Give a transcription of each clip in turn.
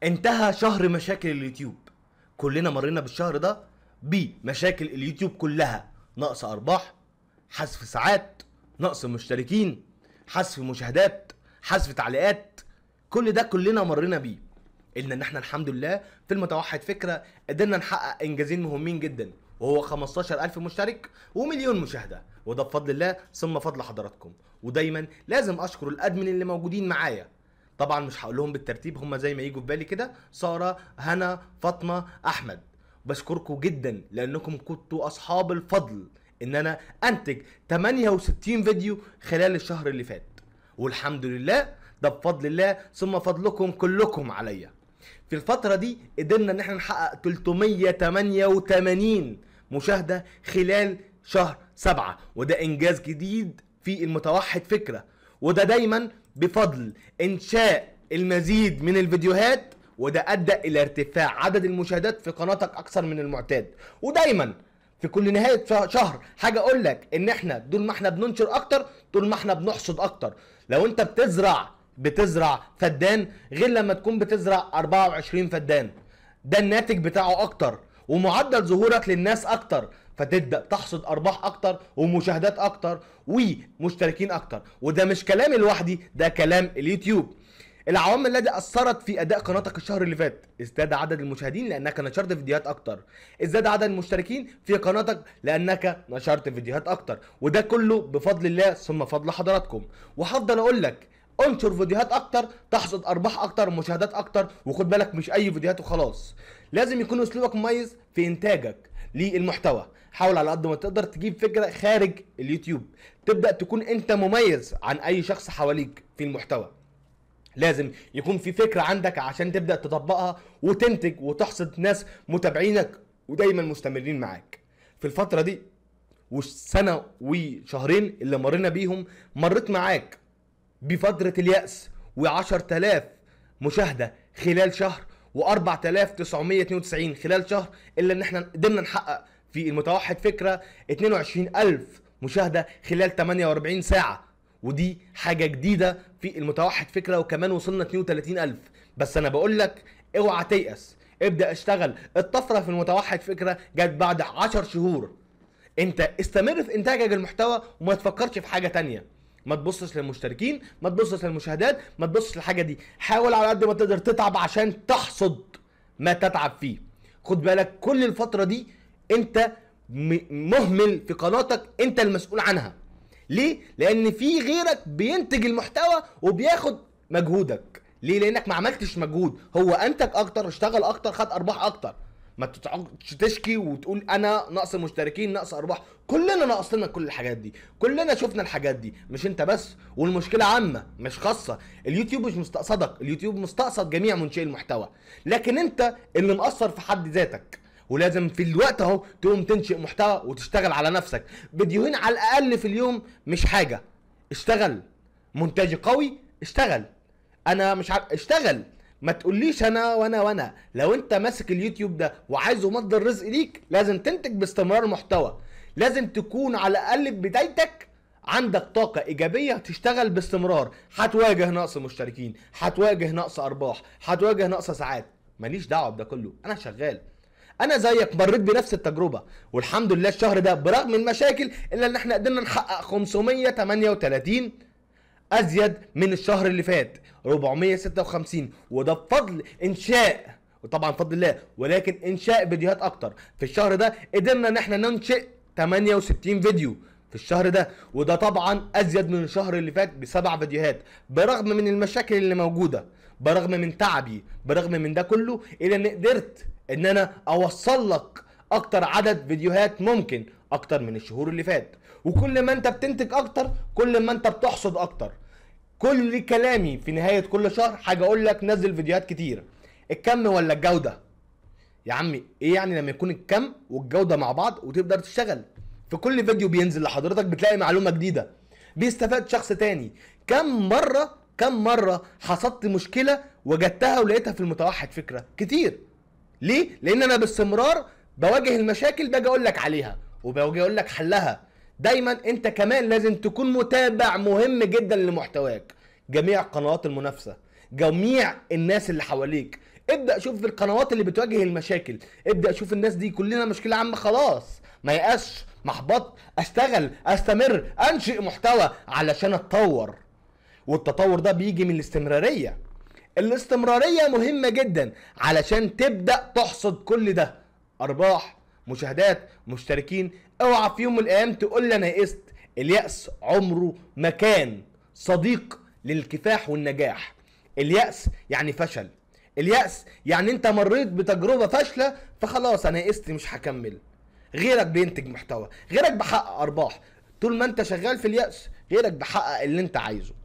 انتهى شهر مشاكل اليوتيوب كلنا مرينا بالشهر ده بمشاكل اليوتيوب كلها نقص ارباح حذف ساعات نقص مشتركين حذف مشاهدات حذف تعليقات كل ده كلنا مرينا بيه الا ان احنا الحمد لله في المتوحد فكره قدرنا نحقق انجازين مهمين جدا وهو 15000 مشترك ومليون مشاهده وده بفضل الله ثم فضل حضراتكم ودايما لازم اشكر الادمن اللي موجودين معايا طبعا مش هقول لهم بالترتيب هم زي ما يجوا في بالي كده ساره هنا فاطمه احمد بشكركم جدا لانكم كنتوا اصحاب الفضل ان انا انتج 68 فيديو خلال الشهر اللي فات والحمد لله ده بفضل الله ثم فضلكم كلكم عليا في الفترة دي قدرنا ان احنا نحقق 388 مشاهدة خلال شهر سبعة وده انجاز جديد في المتوحد فكرة وده دايما بفضل انشاء المزيد من الفيديوهات وده ادى الى ارتفاع عدد المشاهدات في قناتك اكثر من المعتاد ودايما في كل نهايه شه- شهر حاجه اقول لك ان احنا طول ما احنا بننشر اكتر طول ما احنا بنحصد اكتر لو انت بتزرع بتزرع فدان غير لما تكون بتزرع 24 فدان ده الناتج بتاعه اكتر ومعدل ظهورك للناس اكتر فتبدا تحصد ارباح اكتر ومشاهدات اكتر ومشتركين اكتر وده مش كلامي لوحدي ده كلام اليوتيوب العوامل التي اثرت في اداء قناتك الشهر اللي فات ازداد عدد المشاهدين لانك نشرت فيديوهات اكتر ازداد عدد المشتركين في قناتك لانك نشرت فيديوهات اكتر وده كله بفضل الله ثم فضل حضراتكم وهفضل اقول لك انشر فيديوهات اكتر تحصد ارباح اكتر مشاهدات اكتر وخد بالك مش اي فيديوهات وخلاص لازم يكون اسلوبك مميز في انتاجك للمحتوى حاول على قد ما تقدر تجيب فكره خارج اليوتيوب تبدا تكون انت مميز عن اي شخص حواليك في المحتوى لازم يكون في فكرة عندك عشان تبدأ تطبقها وتنتج وتحصد ناس متابعينك ودايما مستمرين معاك في الفترة دي والسنة وشهرين اللي مرينا بيهم مريت معاك بفترة اليأس و10000 مشاهدة خلال شهر و4992 خلال شهر إلا إن إحنا قدرنا نحقق في المتوحد فكرة 22000 مشاهدة خلال 48 ساعة ودي حاجة جديدة في المتوحد فكرة وكمان وصلنا 32000 بس أنا بقول لك اوعى تيأس ابدأ اشتغل الطفرة في المتوحد فكرة جت بعد 10 شهور انت استمر في انتاجك المحتوى وما تفكرش في حاجه تانية ما تبصش للمشتركين ما تبصش للمشاهدات ما تبصش للحاجه دي حاول على قد ما تقدر تتعب عشان تحصد ما تتعب فيه خد بالك كل الفتره دي انت م- مهمل في قناتك انت المسؤول عنها ليه لان في غيرك بينتج المحتوى وبياخد مجهودك ليه لانك ما عملتش مجهود هو انتج اكتر اشتغل اكتر خد ارباح اكتر ما تقعدش تشكي وتقول انا نقص مشتركين نقص ارباح كلنا ناقص لنا كل الحاجات دي كلنا شفنا الحاجات دي مش انت بس والمشكله عامه مش خاصه اليوتيوب مش مستقصدك اليوتيوب مستقصد جميع منشئي المحتوى لكن انت اللي مقصر في حد ذاتك ولازم في الوقت اهو تقوم تنشئ محتوى وتشتغل على نفسك فيديوهين على الاقل في اليوم مش حاجه اشتغل مونتاج قوي اشتغل انا مش عارف اشتغل ما تقوليش انا وانا وانا لو انت ماسك اليوتيوب ده وعايزه مصدر رزق ليك لازم تنتج باستمرار محتوى لازم تكون على الاقل في بدايتك عندك طاقة إيجابية تشتغل باستمرار هتواجه نقص مشتركين هتواجه نقص أرباح هتواجه نقص ساعات ماليش دعوة بده كله أنا شغال أنا زيك مريت بنفس التجربة والحمد لله الشهر ده برغم المشاكل إلا إن إحنا قدرنا نحقق 538 ازيد من الشهر اللي فات 456 وده بفضل انشاء وطبعا بفضل الله ولكن انشاء فيديوهات اكتر في الشهر ده قدرنا ان احنا ننشئ 68 فيديو في الشهر ده وده طبعا ازيد من الشهر اللي فات بسبع فيديوهات برغم من المشاكل اللي موجوده برغم من تعبي برغم من ده كله الا ان قدرت ان انا اوصل لك اكتر عدد فيديوهات ممكن اكتر من الشهور اللي فات وكل ما انت بتنتج اكتر كل ما انت بتحصد اكتر كل كلامي في نهاية كل شهر حاجة اقول لك نزل فيديوهات كتير الكم ولا الجودة يا عمي ايه يعني لما يكون الكم والجودة مع بعض وتقدر تشتغل في كل فيديو بينزل لحضرتك بتلاقي معلومة جديدة بيستفاد شخص تاني كم مرة كم مرة حصدت مشكلة وجدتها ولقيتها في المتوحد فكرة كتير ليه؟ لأن أنا باستمرار بواجه المشاكل باجي أقول لك عليها وباجي أقول لك حلها دايما أنت كمان لازم تكون متابع مهم جدا لمحتواك جميع قنوات المنافسة جميع الناس اللي حواليك ابدا شوف القنوات اللي بتواجه المشاكل ابدا شوف الناس دي كلنا مشكله عامه خلاص ما يقاش محبط اشتغل استمر انشئ محتوى علشان اتطور والتطور ده بيجي من الاستمراريه الاستمراريه مهمه جدا علشان تبدا تحصد كل ده ارباح مشاهدات مشتركين اوعى في يوم من الايام تقول لي انا يئست اليأس عمره ما كان صديق للكفاح والنجاح اليأس يعني فشل اليأس يعني انت مريت بتجربة فاشلة فخلاص انا يئست مش هكمل غيرك بينتج محتوى غيرك بحقق ارباح طول ما انت شغال في اليأس غيرك بحقق اللي انت عايزه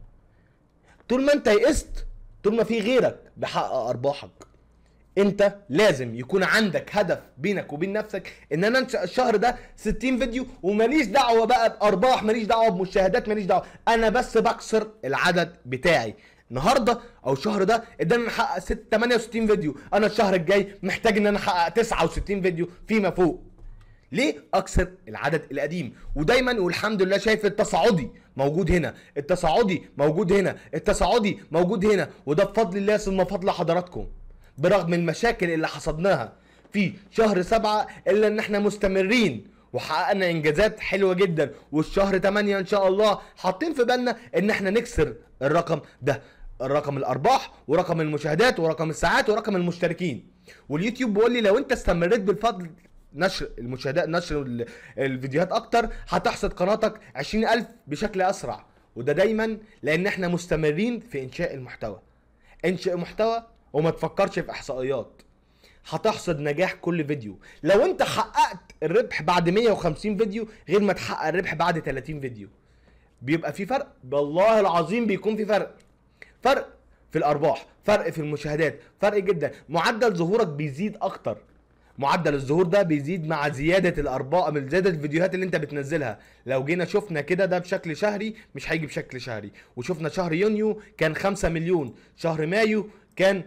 طول ما انت يئست طول ما في غيرك بحقق ارباحك انت لازم يكون عندك هدف بينك وبين نفسك ان انا انشا الشهر ده 60 فيديو وماليش دعوه بقى بارباح ماليش دعوه بمشاهدات ماليش دعوه انا بس بكسر العدد بتاعي النهارده او الشهر ده قدرنا نحقق 6 68 فيديو انا الشهر الجاي محتاج ان انا احقق 69 فيديو فيما فوق ليه اكسر العدد القديم ودايما والحمد لله شايف التصاعدي موجود هنا التصاعدي موجود هنا التصاعدي موجود هنا وده بفضل الله ثم فضل حضراتكم برغم المشاكل اللي حصدناها في شهر سبعة الا ان احنا مستمرين وحققنا انجازات حلوه جدا والشهر 8 ان شاء الله حاطين في بالنا ان احنا نكسر الرقم ده الرقم الارباح ورقم المشاهدات ورقم الساعات ورقم المشتركين واليوتيوب بيقول لي لو انت استمريت بالفضل نشر المشاهدات نشر ال- الفيديوهات اكتر هتحصد قناتك 20000 بشكل اسرع وده دايما لان احنا مستمرين في انشاء المحتوى انشئ محتوى وما تفكرش في احصائيات هتحصد نجاح كل فيديو لو انت حققت الربح بعد 150 فيديو غير ما تحقق الربح بعد 30 فيديو بيبقى في فرق والله العظيم بيكون في فرق فرق في الارباح فرق في المشاهدات فرق جدا معدل ظهورك بيزيد اكتر معدل الظهور ده بيزيد مع زياده الارباح من زياده الفيديوهات اللي انت بتنزلها لو جينا شفنا كده ده بشكل شهري مش هيجي بشكل شهري وشفنا شهر يونيو كان 5 مليون شهر مايو كان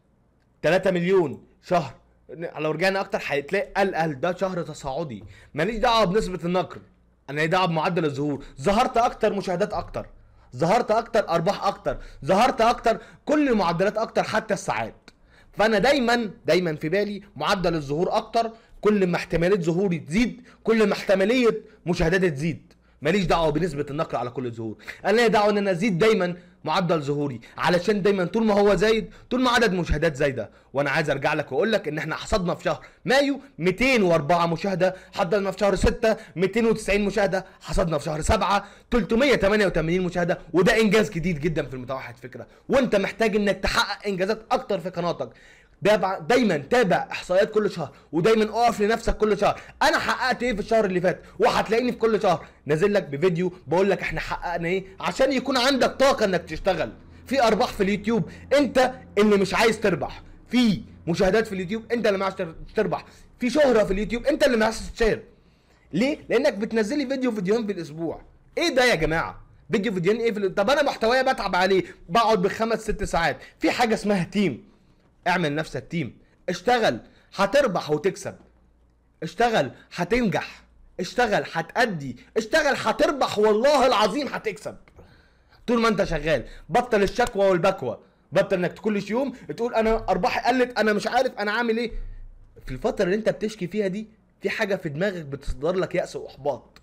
3 مليون شهر لو رجعنا اكتر هتلاقي قال قال ده شهر تصاعدي ماليش دعوه بنسبه النقر انا لي دعوه بمعدل الظهور ظهرت اكتر مشاهدات اكتر ظهرت اكتر ارباح اكتر ظهرت اكتر كل المعدلات اكتر حتى الساعات فانا دايما دايما في بالي معدل الظهور اكتر كل ما احتماليه ظهوري تزيد كل ما احتماليه مشاهداتي تزيد ماليش دعوه بنسبه النقر على كل ظهور انا ليا دعوه ان انا ازيد دايما معدل ظهوري علشان دايما طول ما هو زايد طول ما عدد مشاهدات زايده وانا عايز ارجع لك واقول لك ان احنا حصدنا في شهر مايو 204 مشاهده حصدنا في شهر 6 290 مشاهده حصدنا في شهر 7 388 مشاهده وده انجاز جديد جدا في المتوحد فكره وانت محتاج انك تحقق انجازات اكتر في قناتك دابع دايما تابع احصائيات كل شهر ودايما اقف لنفسك كل شهر انا حققت ايه في الشهر اللي فات وهتلاقيني في كل شهر نازل لك بفيديو بقول لك احنا حققنا ايه عشان يكون عندك طاقه انك تشتغل في ارباح في اليوتيوب انت اللي مش عايز تربح في مشاهدات في اليوتيوب انت اللي ما عايز تر- تربح في شهره في اليوتيوب انت اللي ما عايز تشير ليه لانك بتنزل لي فيديو فيديوهين في الاسبوع ايه ده يا جماعه فيديو فيديوهين ايه في ال- طب انا محتوايا بتعب عليه بقعد بخمس ست ساعات في حاجه اسمها تيم اعمل نفسك تيم اشتغل هتربح وتكسب اشتغل هتنجح اشتغل هتأدي اشتغل هتربح والله العظيم هتكسب طول ما انت شغال بطل الشكوى والبكوى بطل انك كل يوم تقول انا ارباحي قلت انا مش عارف انا عامل ايه في الفتره اللي انت بتشكي فيها دي في حاجه في دماغك بتصدر لك يأس واحباط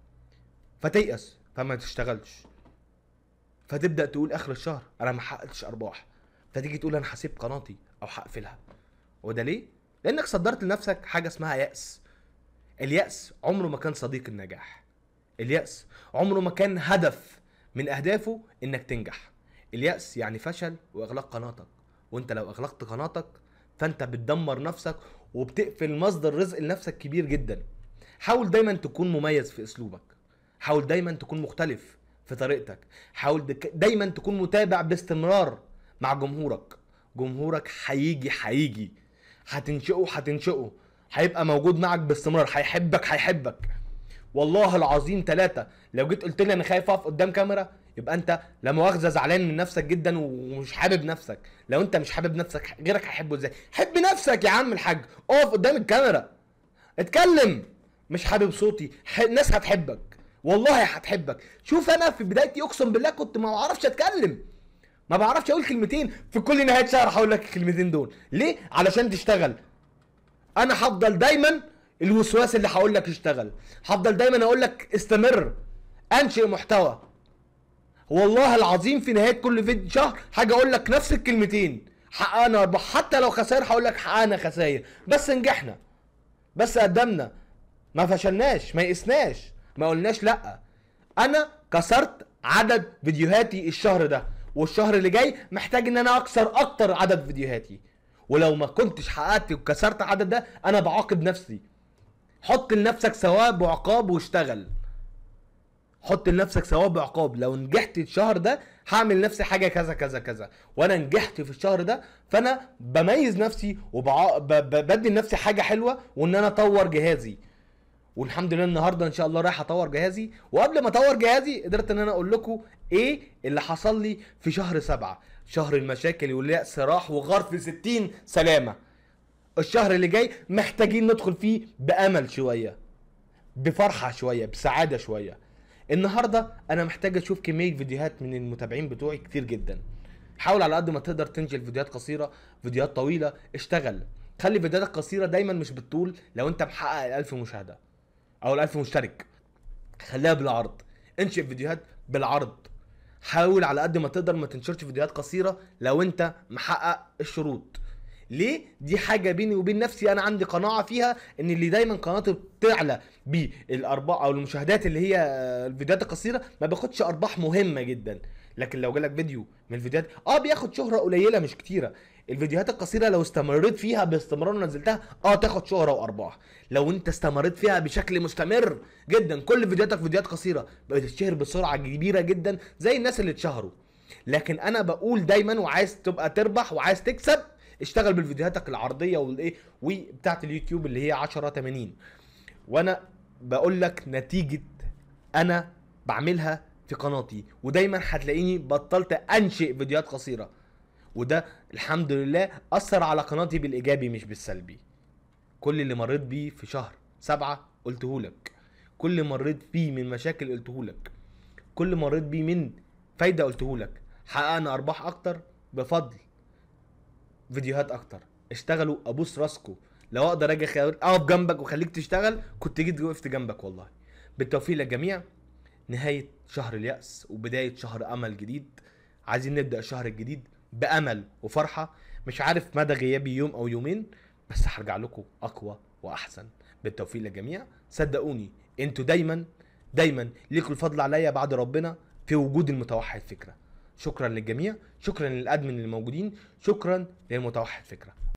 فتيأس فما تشتغلش فتبدا تقول اخر الشهر انا ما حققتش ارباح فتيجي تقول انا هسيب قناتي او هقفلها وده ليه لانك صدرت لنفسك حاجه اسمها يأس اليأس عمره ما كان صديق النجاح اليأس عمره ما كان هدف من اهدافه انك تنجح اليأس يعني فشل واغلاق قناتك وانت لو اغلقت قناتك فانت بتدمر نفسك وبتقفل مصدر رزق لنفسك كبير جدا حاول دايما تكون مميز في اسلوبك حاول دايما تكون مختلف في طريقتك حاول دك- دايما تكون متابع باستمرار مع جمهورك جمهورك هيجي هيجي هتنشئه هتنشئه هيبقى موجود معك باستمرار هيحبك هيحبك والله العظيم ثلاثة لو جيت قلت لي انا خايف اقف قدام كاميرا يبقى انت لا مؤاخذة زعلان من نفسك جدا ومش حابب نفسك لو انت مش حابب نفسك غيرك هيحبه ازاي حب نفسك يا عم الحاج اقف قدام الكاميرا اتكلم مش حابب صوتي ح- الناس هتحبك والله هتحبك شوف انا في بدايتي اقسم بالله كنت ما بعرفش اتكلم ما بعرفش اقول كلمتين في كل نهايه شهر هقول لك الكلمتين دول ليه علشان تشتغل انا هفضل دايما الوسواس اللي هقول لك اشتغل هفضل دايما اقول لك استمر انشئ محتوى والله العظيم في نهايه كل فيديو شهر حاجه اقول لك نفس الكلمتين حققنا ارباح حتى لو خسائر هقول لك حققنا خسائر بس نجحنا بس قدمنا ما فشلناش ما يئسناش ما قلناش لا انا كسرت عدد فيديوهاتي الشهر ده والشهر اللي جاي محتاج ان انا اكسر اكتر عدد فيديوهاتي ولو ما كنتش حققت وكسرت العدد ده انا بعاقب نفسي حط لنفسك ثواب وعقاب واشتغل حط لنفسك ثواب وعقاب لو نجحت الشهر ده هعمل لنفسي حاجه كذا كذا كذا وانا نجحت في الشهر ده فانا بميز نفسي وبدي لنفسي حاجه حلوه وان انا اطور جهازي والحمد لله النهارده ان شاء الله رايح اطور جهازي وقبل ما اطور جهازي قدرت ان انا اقول لكم ايه اللي حصل لي في شهر سبعة شهر المشاكل واليأس راح وغار في 60 سلامة الشهر اللي جاي محتاجين ندخل فيه بأمل شوية بفرحة شوية بسعادة شوية النهاردة انا محتاج اشوف كمية فيديوهات من المتابعين بتوعي كتير جدا حاول على قد ما تقدر تنزل فيديوهات قصيرة فيديوهات طويلة اشتغل خلي فيديوهاتك قصيرة دايما مش بالطول لو انت محقق الالف مشاهدة او الالف مشترك خليها بالعرض انشئ فيديوهات بالعرض حاول على قد ما تقدر ما تنشرش فيديوهات قصيره لو انت محقق الشروط ليه دي حاجه بيني وبين نفسي انا عندي قناعه فيها ان اللي دايما قناته بتعلى بالارباح او المشاهدات اللي هي الفيديوهات القصيره ما بياخدش ارباح مهمه جدا لكن لو جالك فيديو من الفيديوهات اه بياخد شهره قليله مش كتيره الفيديوهات القصيره لو استمريت فيها باستمرار ونزلتها اه تاخد شهره وارباح لو انت استمريت فيها بشكل مستمر جدا كل فيديوهاتك فيديوهات قصيره بتتشهر بسرعه كبيره جدا زي الناس اللي اتشهروا لكن انا بقول دايما وعايز تبقى تربح وعايز تكسب اشتغل بالفيديوهاتك العرضيه والايه وبتاعت اليوتيوب اللي هي 10 80 وانا بقول لك نتيجه انا بعملها في قناتي ودايما هتلاقيني بطلت انشئ فيديوهات قصيره وده الحمد لله اثر على قناتي بالايجابي مش بالسلبي كل اللي مريت بيه في شهر سبعة قلتهولك كل اللي مريت بيه من مشاكل قلتهولك كل اللي مريت بيه من فايدة قلتهولك حققنا ارباح اكتر بفضل فيديوهات اكتر اشتغلوا ابوس راسكو لو اقدر اجي اقف جنبك واخليك تشتغل كنت جيت وقفت جنبك والله بالتوفيق للجميع نهاية شهر اليأس وبداية شهر أمل جديد عايزين نبدأ الشهر الجديد بامل وفرحه مش عارف مدى غيابي يوم او يومين بس هرجع لكم اقوى واحسن بالتوفيق للجميع صدقوني انتوا دايما دايما ليكوا الفضل عليا بعد ربنا في وجود المتوحد فكره شكرا للجميع شكرا للادمن اللي موجودين شكرا للمتوحد فكره